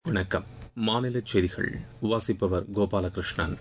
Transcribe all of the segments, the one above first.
வணக்கம் மாநில செய்திகள் வாசிப்பவர் கோபாலகிருஷ்ணன்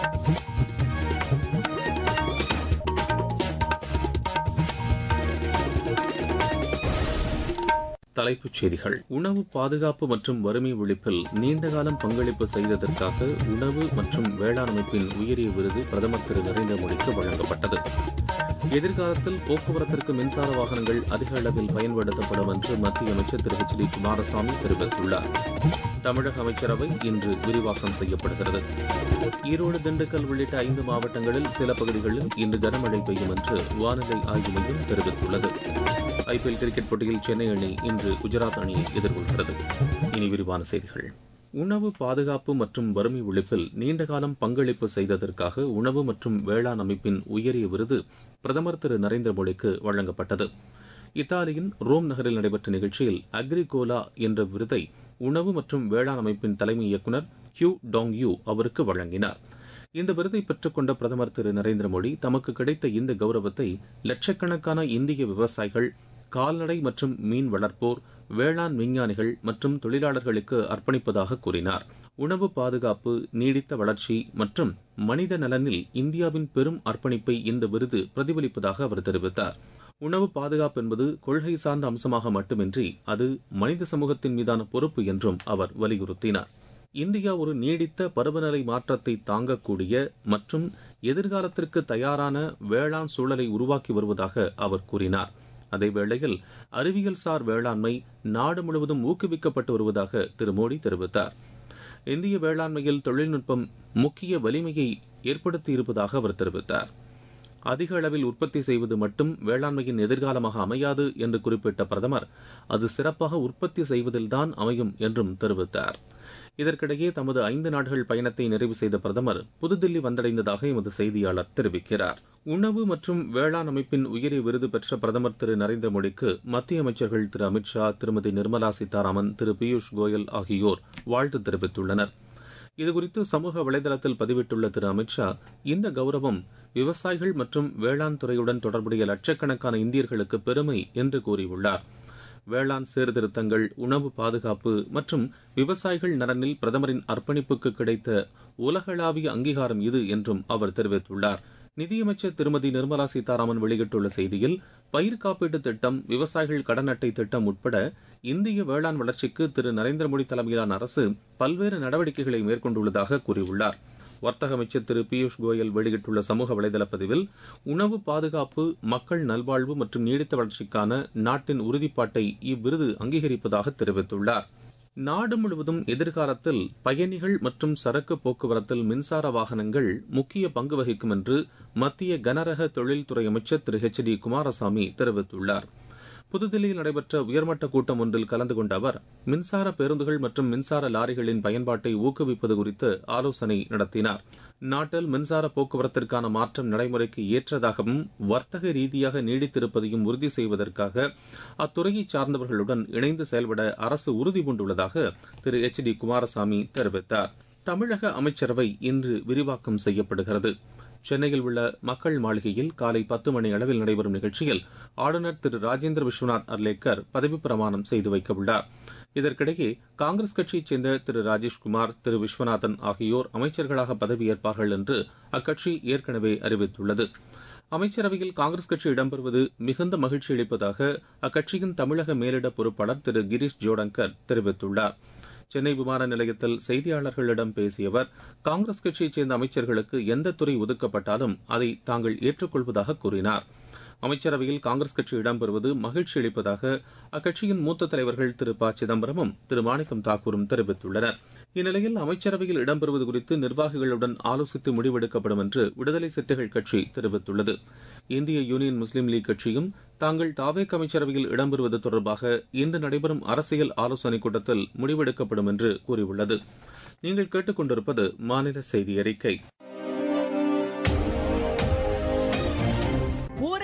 தலைப்புச் செய்திகள் உணவு பாதுகாப்பு மற்றும் வறுமை ஒழிப்பில் நீண்டகாலம் பங்களிப்பு செய்ததற்காக உணவு மற்றும் வேளாண் அமைப்பின் உயரிய விருது பிரதமர் திரு நரேந்திர மோடிக்கு வழங்கப்பட்டது எதிர்காலத்தில் போக்குவரத்திற்கு மின்சார வாகனங்கள் அதிக அளவில் பயன்படுத்தப்படும் என்று மத்திய அமைச்சர் திரு எச் டி குமாரசாமி தெரிவித்துள்ளார் தமிழக அமைச்சரவை இன்று விரிவாக்கம் செய்யப்படுகிறது ஈரோடு திண்டுக்கல் உள்ளிட்ட ஐந்து மாவட்டங்களில் சில பகுதிகளில் இன்று கனமழை பெய்யும் என்று வானிலை ஆய்வு மையம் தெரிவித்துள்ளது ஐபிஎல் கிரிக்கெட் போட்டியில் சென்னை அணி இன்று குஜராத் அணியை எதிர்கொள்கிறது இனி விரிவான செய்திகள் உணவு பாதுகாப்பு மற்றும் வறுமை ஒழிப்பில் நீண்டகாலம் பங்களிப்பு செய்ததற்காக உணவு மற்றும் வேளாண் அமைப்பின் உயரிய விருது பிரதமர் திரு நரேந்திர மோடிக்கு வழங்கப்பட்டது இத்தாலியின் ரோம் நகரில் நடைபெற்ற நிகழ்ச்சியில் அக்ரிகோலா என்ற விருதை உணவு மற்றும் வேளாண் அமைப்பின் தலைமை இயக்குநர் ஹியூ டாங் யூ அவருக்கு வழங்கினார் இந்த விருதை பெற்றுக்கொண்ட பிரதமர் திரு நரேந்திர மோடி தமக்கு கிடைத்த இந்த கௌரவத்தை லட்சக்கணக்கான இந்திய விவசாயிகள் கால்நடை மற்றும் மீன் வளர்ப்போர் வேளாண் விஞ்ஞானிகள் மற்றும் தொழிலாளர்களுக்கு அர்ப்பணிப்பதாக கூறினார் உணவு பாதுகாப்பு நீடித்த வளர்ச்சி மற்றும் மனித நலனில் இந்தியாவின் பெரும் அர்ப்பணிப்பை இந்த விருது பிரதிபலிப்பதாக அவர் தெரிவித்தார் உணவு பாதுகாப்பு என்பது கொள்கை சார்ந்த அம்சமாக மட்டுமின்றி அது மனித சமூகத்தின் மீதான பொறுப்பு என்றும் அவர் வலியுறுத்தினார் இந்தியா ஒரு நீடித்த பருவநிலை மாற்றத்தை தாங்கக்கூடிய மற்றும் எதிர்காலத்திற்கு தயாரான வேளாண் சூழலை உருவாக்கி வருவதாக அவர் கூறினார் அதேவேளையில் அறிவியல் சார் வேளாண்மை நாடு முழுவதும் ஊக்குவிக்கப்பட்டு வருவதாக திரு மோடி தெரிவித்தார் இந்திய வேளாண்மையில் தொழில்நுட்பம் முக்கிய வலிமையை ஏற்படுத்தியிருப்பதாக அவர் தெரிவித்தார் அதிக அளவில் உற்பத்தி செய்வது மட்டும் வேளாண்மையின் எதிர்காலமாக அமையாது என்று குறிப்பிட்ட பிரதமர் அது சிறப்பாக உற்பத்தி செய்வதில்தான் அமையும் என்றும் தெரிவித்தார் இதற்கிடையே தமது ஐந்து நாடுகள் பயணத்தை நிறைவு செய்த பிரதமர் புதுதில்லி வந்தடைந்ததாக எமது செய்தியாளர் தெரிவிக்கிறார் உணவு மற்றும் வேளாண் அமைப்பின் உயரிய விருது பெற்ற பிரதமர் திரு நரேந்திர மோடிக்கு மத்திய அமைச்சர்கள் திரு அமித்ஷா திருமதி நிர்மலா சீதாராமன் திரு பியூஷ் கோயல் ஆகியோர் வாழ்த்து தெரிவித்துள்ளனர் இதுகுறித்து சமூக வலைதளத்தில் பதிவிட்டுள்ள திரு அமித்ஷா இந்த கௌரவம் விவசாயிகள் மற்றும் வேளாண் துறையுடன் தொடர்புடைய லட்சக்கணக்கான இந்தியர்களுக்கு பெருமை என்று கூறியுள்ளார் வேளாண் சீர்திருத்தங்கள் உணவு பாதுகாப்பு மற்றும் விவசாயிகள் நலனில் பிரதமரின் அர்ப்பணிப்புக்கு கிடைத்த உலகளாவிய அங்கீகாரம் இது என்றும் அவர் தெரிவித்துள்ளார் நிதியமைச்சர் திருமதி நிர்மலா சீதாராமன் வெளியிட்டுள்ள செய்தியில் பயிர் காப்பீட்டு திட்டம் விவசாயிகள் கடன் அட்டை திட்டம் உட்பட இந்திய வேளாண் வளர்ச்சிக்கு திரு நரேந்திர மோடி தலைமையிலான அரசு பல்வேறு நடவடிக்கைகளை மேற்கொண்டுள்ளதாக கூறியுள்ளார் வர்த்தக அமைச்சர் திரு பியூஷ் கோயல் வெளியிட்டுள்ள சமூக வலைதள பதிவில் உணவு பாதுகாப்பு மக்கள் நல்வாழ்வு மற்றும் நீடித்த வளர்ச்சிக்கான நாட்டின் உறுதிப்பாட்டை இவ்விருது அங்கீகரிப்பதாக தெரிவித்துள்ளார் நாடு முழுவதும் எதிர்காலத்தில் பயணிகள் மற்றும் சரக்கு போக்குவரத்தில் மின்சார வாகனங்கள் முக்கிய பங்கு வகிக்கும் என்று மத்திய கனரக தொழில்துறை அமைச்சர் திரு ஹெச் டி குமாரசாமி தெரிவித்துள்ளார் புதுதில்லியில் நடைபெற்ற உயர்மட்ட கூட்டம் ஒன்றில் கலந்து கொண்ட அவர் மின்சார பேருந்துகள் மற்றும் மின்சார லாரிகளின் பயன்பாட்டை ஊக்குவிப்பது குறித்து ஆலோசனை நடத்தினார் நாட்டில் மின்சார போக்குவரத்திற்கான மாற்றம் நடைமுறைக்கு ஏற்றதாகவும் வர்த்தக ரீதியாக நீடித்திருப்பதையும் உறுதி செய்வதற்காக அத்துறையைச் சார்ந்தவர்களுடன் இணைந்து செயல்பட அரசு உறுதி பூண்டுள்ளதாக திரு எச் டி குமாரசாமி தெரிவித்தார் தமிழக அமைச்சரவை இன்று விரிவாக்கம் செய்யப்படுகிறது சென்னையில் உள்ள மக்கள் மாளிகையில் காலை பத்து மணி அளவில் நடைபெறும் நிகழ்ச்சியில் ஆளுநர் திரு ராஜேந்திர விஸ்வநாத் அர்லேக்கர் பதவிப் பிரமாணம் செய்து வைக்க உள்ளார் இதற்கிடையே காங்கிரஸ் கட்சியைச் சேர்ந்த திரு ராஜேஷ்குமார் திரு விஸ்வநாதன் ஆகியோர் அமைச்சர்களாக பதவியேற்பார்கள் என்று அக்கட்சி ஏற்கனவே அறிவித்துள்ளது அமைச்சரவையில் காங்கிரஸ் கட்சி இடம்பெறுவது மிகுந்த மகிழ்ச்சி அளிப்பதாக அக்கட்சியின் தமிழக மேலிட பொறுப்பாளர் திரு கிரீஷ் ஜோடங்கர் தெரிவித்துள்ளார் சென்னை விமான நிலையத்தில் செய்தியாளர்களிடம் பேசிய அவர் காங்கிரஸ் கட்சியைச் சேர்ந்த அமைச்சர்களுக்கு எந்த துறை ஒதுக்கப்பட்டாலும் அதை தாங்கள் ஏற்றுக்கொள்வதாக கூறினார் அமைச்சரவையில் காங்கிரஸ் கட்சி இடம்பெறுவது மகிழ்ச்சி அளிப்பதாக அக்கட்சியின் மூத்த தலைவர்கள் திரு ப சிதம்பரமும் திரு மாணிக்கம் தாக்கூரும் தெரிவித்துள்ளனர் இந்நிலையில் அமைச்சரவையில் இடம்பெறுவது குறித்து நிர்வாகிகளுடன் ஆலோசித்து முடிவெடுக்கப்படும் என்று விடுதலை சிறுத்தைகள் கட்சி தெரிவித்துள்ளது இந்திய யூனியன் முஸ்லீம் லீக் கட்சியும் தாங்கள் தாவேக் அமைச்சரவையில் இடம்பெறுவது தொடர்பாக இன்று நடைபெறும் அரசியல் ஆலோசனைக் கூட்டத்தில் முடிவெடுக்கப்படும் என்று கூறியுள்ளது நீங்கள் கேட்டுக்கொண்டிருப்பது மாநில செய்தி அறிக்கை ஊரக வளர்ச்சி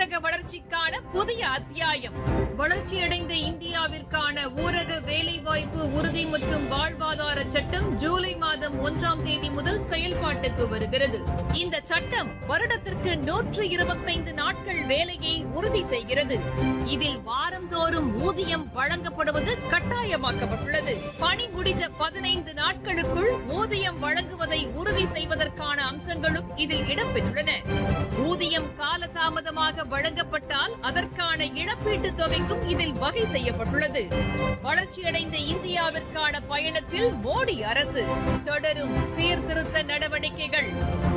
வளர்ச்சிக்கான புதிய அத்தியாயம் வளர்ச்சியடைந்த இந்தியாவிற்கான ஊரக வேலைவாய்ப்பு உறுதி மற்றும் வாழ்வாதார சட்டம் ஜூலை மாதம் ஒன்றாம் தேதி முதல் செயல்பாட்டுக்கு வருகிறது இந்த சட்டம் வருடத்திற்கு நூற்று இருபத்தைந்து நாட்கள் வேலையை உறுதி செய்கிறது இதில் வாரந்தோறும் ஊதியம் வழங்கப்படுவது கட்டாயமாக்கப்பட்டுள்ளது பணி முடிந்த பதினைந்து நாட்களுக்குள் ஊதியம் வழங்குவதை உறுதி செய்வதற்கான அம்சங்களும் இதில் இடம்பெற்றுள்ளன ஊதியம் காலதாமதமாக வழங்கப்பட்டால் அதற்கான இழப்பீட்டுத் தொகைக்கும் இதில் வகை செய்யப்பட்டுள்ளது வளர்ச்சியடைந்த இந்தியாவிற்கான பயணத்தில் மோடி அரசு தொடரும் சீர்திருத்த நடவடிக்கைகள்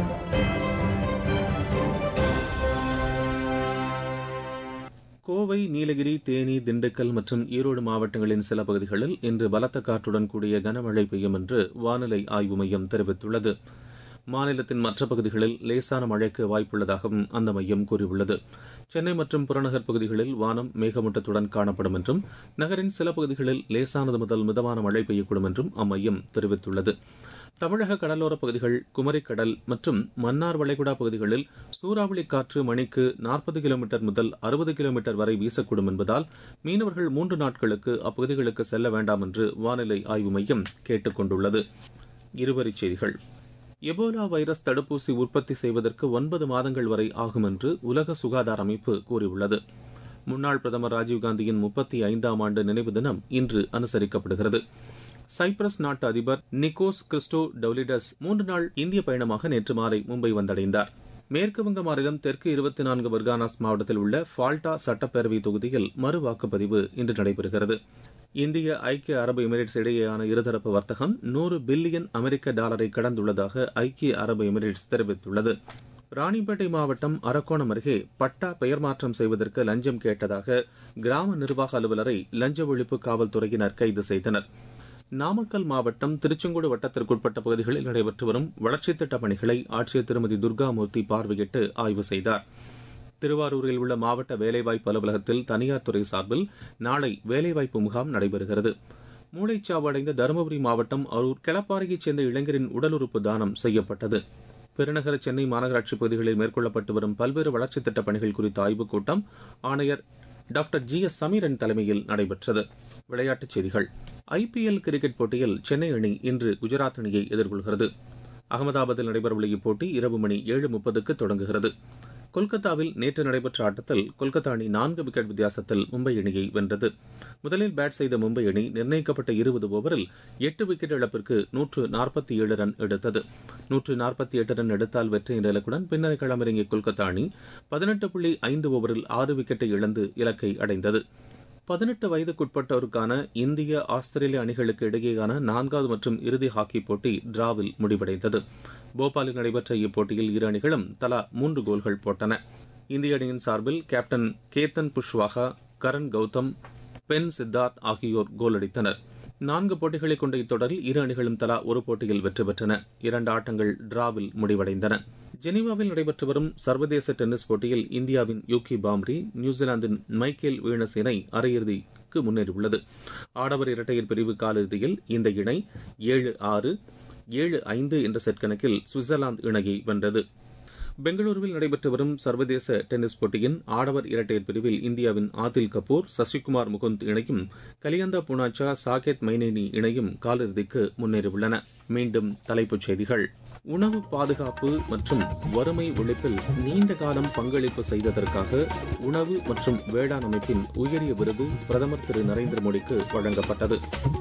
கோவை நீலகிரி தேனி திண்டுக்கல் மற்றும் ஈரோடு மாவட்டங்களின் சில பகுதிகளில் இன்று பலத்த காற்றுடன் கூடிய கனமழை பெய்யும் என்று வானிலை ஆய்வு மையம் தெரிவித்துள்ளது மாநிலத்தின் மற்ற பகுதிகளில் லேசான மழைக்கு வாய்ப்புள்ளதாகவும் அந்த மையம் கூறியுள்ளது சென்னை மற்றும் புறநகர் பகுதிகளில் வானம் மேகமூட்டத்துடன் காணப்படும் என்றும் நகரின் சில பகுதிகளில் லேசானது முதல் மிதமான மழை பெய்யக்கூடும் என்றும் அம்மையம் தெரிவித்துள்ளது தமிழக கடலோரப் பகுதிகள் குமரிக்கடல் மற்றும் மன்னார் வளைகுடா பகுதிகளில் சூறாவளி காற்று மணிக்கு நாற்பது கிலோமீட்டர் முதல் அறுபது கிலோமீட்டர் வரை வீசக்கூடும் என்பதால் மீனவர்கள் மூன்று நாட்களுக்கு அப்பகுதிகளுக்கு செல்ல வேண்டாம் என்று வானிலை ஆய்வு மையம் கேட்டுக் கொண்டுள்ளது இருவரிச் செய்திகள் எபோலா வைரஸ் தடுப்பூசி உற்பத்தி செய்வதற்கு ஒன்பது மாதங்கள் வரை ஆகும் என்று உலக சுகாதார அமைப்பு கூறியுள்ளது முன்னாள் பிரதமர் ராஜீவ்காந்தியின் முப்பத்தி ஐந்தாம் ஆண்டு நினைவு தினம் இன்று அனுசரிக்கப்படுகிறது சைப்ரஸ் நாட்டு அதிபர் நிக்கோஸ் கிறிஸ்டோ டவுலிடஸ் மூன்று நாள் இந்திய பயணமாக நேற்று மாலை மும்பை வந்தடைந்தார் மேற்குவங்க மாநிலம் தெற்கு இருபத்தி நான்கு பர்கானாஸ் மாவட்டத்தில் உள்ள ஃபால்டா சட்டப்பேரவை தொகுதியில் மறு வாக்குப்பதிவு இன்று நடைபெறுகிறது இந்திய ஐக்கிய அரபு எமிரேட்ஸ் இடையேயான இருதரப்பு வர்த்தகம் நூறு பில்லியன் அமெரிக்க டாலரை கடந்துள்ளதாக ஐக்கிய அரபு எமிரேட்ஸ் தெரிவித்துள்ளது ராணிப்பேட்டை மாவட்டம் அரக்கோணம் அருகே பட்டா பெயர் மாற்றம் செய்வதற்கு லஞ்சம் கேட்டதாக கிராம நிர்வாக அலுவலரை லஞ்ச ஒழிப்பு காவல்துறையினர் கைது செய்தனர் நாமக்கல் மாவட்டம் திருச்செங்கோடு வட்டத்திற்குட்பட்ட பகுதிகளில் நடைபெற்று வரும் வளர்ச்சித் திட்டப் பணிகளை ஆட்சியர் திருமதி துர்காமூர்த்தி பார்வையிட்டு ஆய்வு செய்தார் திருவாரூரில் உள்ள மாவட்ட வேலைவாய்ப்பு அலுவலகத்தில் தனியார் துறை சார்பில் நாளை வேலைவாய்ப்பு முகாம் நடைபெறுகிறது மூளைச்சாவு அடைந்த தருமபுரி மாவட்டம் அரூர் கிளப்பாறையைச் சேர்ந்த இளைஞரின் உடல் உறுப்பு தானம் செய்யப்பட்டது பெருநகர சென்னை மாநகராட்சி பகுதிகளில் மேற்கொள்ளப்பட்டு வரும் பல்வேறு வளர்ச்சித் திட்டப் பணிகள் குறித்த ஆய்வுக் கூட்டம் ஆணையர் டாக்டர் ஜி எஸ் சமீரன் தலைமையில் நடைபெற்றது விளையாட்டுச் செய்திகள் ஐபிஎல் கிரிக்கெட் போட்டியில் சென்னை அணி இன்று குஜராத் அணியை எதிர்கொள்கிறது அகமதாபாத்தில் நடைபெறவுள்ள இப்போட்டி இரவு மணி ஏழு முப்பதுக்கு தொடங்குகிறது கொல்கத்தாவில் நேற்று நடைபெற்ற ஆட்டத்தில் கொல்கத்தா அணி நான்கு விக்கெட் வித்தியாசத்தில் மும்பை அணியை வென்றது முதலில் பேட் செய்த மும்பை அணி நிர்ணயிக்கப்பட்ட இருபது ஓவரில் எட்டு விக்கெட் இழப்பிற்கு நூற்று நாற்பத்தி ஏழு ரன் எடுத்தது நூற்று நாற்பத்தி எட்டு ரன் எடுத்தால் வெற்றி என்ற இலக்குடன் பின்னர் களமிறங்கிய கொல்கத்தா அணி பதினெட்டு புள்ளி ஐந்து ஓவரில் ஆறு விக்கெட்டை இழந்து இலக்கை அடைந்தது பதினெட்டு வயதுக்குட்பட்டோருக்கான இந்திய ஆஸ்திரேலிய அணிகளுக்கு இடையேயான நான்காவது மற்றும் இறுதி ஹாக்கி போட்டி டிராவில் முடிவடைந்தது போபாலில் நடைபெற்ற இப்போட்டியில் இரு அணிகளும் தலா மூன்று கோல்கள் போட்டன இந்திய அணியின் சார்பில் கேப்டன் கேத்தன் புஷ்வாகா கரண் கௌதம் பென் சித்தார்த் ஆகியோர் கோல் அடித்தனர் நான்கு போட்டிகளை கொண்ட இத்தொடரில் இரு அணிகளும் தலா ஒரு போட்டியில் வெற்றி பெற்றன இரண்டு ஆட்டங்கள் டிராவில் முடிவடைந்தன ஜெனீவாவில் நடைபெற்று வரும் சர்வதேச டென்னிஸ் போட்டியில் இந்தியாவின் யூகி பாம்ரி நியூசிலாந்தின் மைக்கேல் வீனஸ் இணை அரையிறுதிக்கு முன்னேறியுள்ளது ஆடவர் இரட்டையர் பிரிவு காலிறுதியில் இந்த இணை ஏழு ஆறு ஏழு ஐந்து என்ற செட் கணக்கில் சுவிட்சர்லாந்து இணையை வென்றது பெங்களூருவில் நடைபெற்று வரும் சர்வதேச டென்னிஸ் போட்டியின் ஆடவர் இரட்டையர் பிரிவில் இந்தியாவின் ஆதில் கபூர் சசிகுமார் முகுந்த் இணையும் கலியந்தா புனாச்சா சாகேத் மைனேனி இணையும் காலிறுதிக்கு முன்னேறியுள்ளன மீண்டும் தலைப்புச் செய்திகள் உணவு பாதுகாப்பு மற்றும் வறுமை ஒழிப்பில் நீண்ட காலம் பங்களிப்பு செய்ததற்காக உணவு மற்றும் வேளாண் அமைப்பின் உயரிய விருது பிரதமர் திரு நரேந்திர மோடிக்கு வழங்கப்பட்டது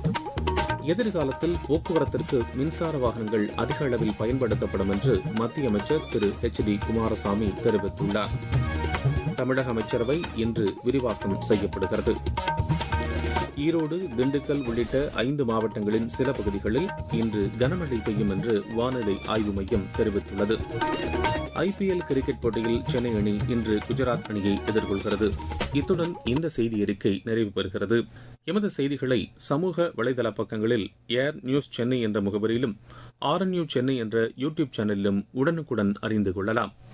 எதிர்காலத்தில் போக்குவரத்திற்கு மின்சார வாகனங்கள் அதிக அளவில் பயன்படுத்தப்படும் என்று மத்திய அமைச்சர் திரு எச் டி குமாரசாமி தெரிவித்துள்ளார் தமிழக அமைச்சரவை இன்று விரிவாக்கம் செய்யப்படுகிறது ஈரோடு திண்டுக்கல் உள்ளிட்ட ஐந்து மாவட்டங்களின் சில பகுதிகளில் இன்று கனமழை பெய்யும் என்று வானிலை ஆய்வு மையம் தெரிவித்துள்ளது ஐபிஎல் கிரிக்கெட் போட்டியில் சென்னை அணி இன்று குஜராத் அணியை எதிர்கொள்கிறது இத்துடன் இந்த செய்தி அறிக்கை நிறைவு பெறுகிறது எமது செய்திகளை சமூக வலைதள பக்கங்களில் ஏர் நியூஸ் சென்னை என்ற முகவரியிலும் ஆர் சென்னை என்ற யூடியூப் சேனலிலும் உடனுக்குடன் அறிந்து கொள்ளலாம்